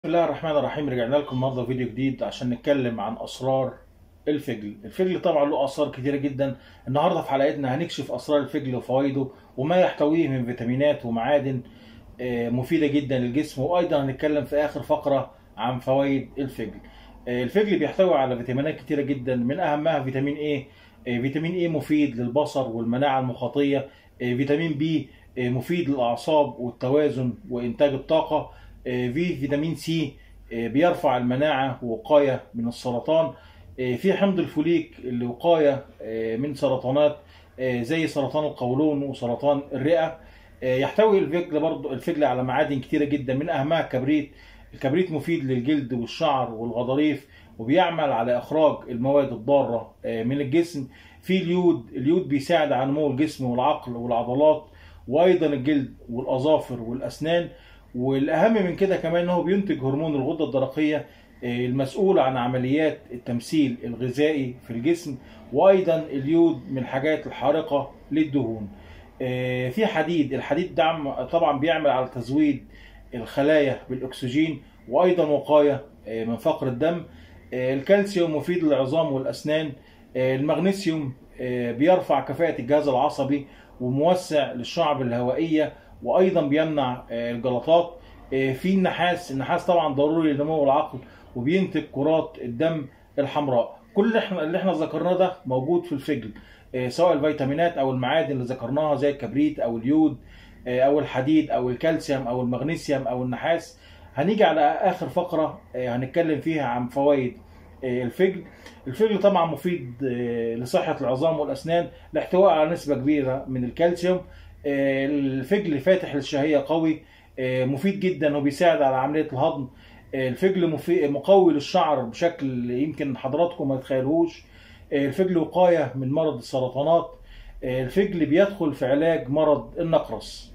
بسم الله الرحمن الرحيم رجعنا لكم النهارده فيديو جديد عشان نتكلم عن اسرار الفجل الفجل طبعا له اسرار كتيره جدا النهارده في حلقتنا هنكشف اسرار الفجل وفوائده وما يحتويه من فيتامينات ومعادن آه، مفيده جدا للجسم وايضا هنتكلم في اخر فقره عن فوائد الفجل آه، الفجل بيحتوي على فيتامينات كتيره جدا من اهمها فيتامين ايه آه، فيتامين ايه مفيد للبصر والمناعه المخاطيه آه، فيتامين بي آه، مفيد للاعصاب والتوازن وانتاج الطاقه آه، في فيتامين سي آه، بيرفع المناعة ووقاية من السرطان آه، في حمض الفوليك اللي وقاية آه، من سرطانات آه، زي سرطان القولون وسرطان الرئة آه، يحتوي الفجل برضه الفجل على معادن كتيرة جدا من أهمها الكبريت الكبريت مفيد للجلد والشعر والغضاريف وبيعمل على إخراج المواد الضارة آه، من الجسم في اليود اليود بيساعد على نمو الجسم والعقل والعضلات وأيضا الجلد والأظافر والأسنان والاهم من كده كمان انه بينتج هرمون الغده الدرقيه آه، المسؤول عن عمليات التمثيل الغذائي في الجسم وايضا اليود من الحاجات الحارقه للدهون آه، في حديد الحديد دعم طبعا بيعمل على تزويد الخلايا بالاكسجين وايضا وقايه آه، من فقر الدم آه، الكالسيوم مفيد للعظام والاسنان آه، المغنيسيوم آه، بيرفع كفاءه الجهاز العصبي وموسع للشعب الهوائيه وايضا بيمنع آه، الجلطات آه، في النحاس النحاس طبعا ضروري لنمو العقل وبينتج كرات الدم الحمراء كل اللي احنا اللي احنا ذكرناه ده موجود في الفجل آه، سواء الفيتامينات او المعادن اللي ذكرناها زي الكبريت او اليود آه، او الحديد او الكالسيوم او المغنيسيوم او النحاس هنيجي على اخر فقره آه، هنتكلم فيها عن فوائد آه، الفجل الفجل طبعا مفيد آه، لصحه العظام والاسنان لاحتواء على نسبه كبيره من الكالسيوم آه، الفجل فاتح للشهيه قوي آه، مفيد جدا وبيساعد على عمليه الهضم آه، الفجل مفي- مقوي للشعر بشكل يمكن حضراتكم ما تتخيلوش آه، الفجل وقايه من مرض السرطانات آه، الفجل بيدخل في علاج مرض النقرس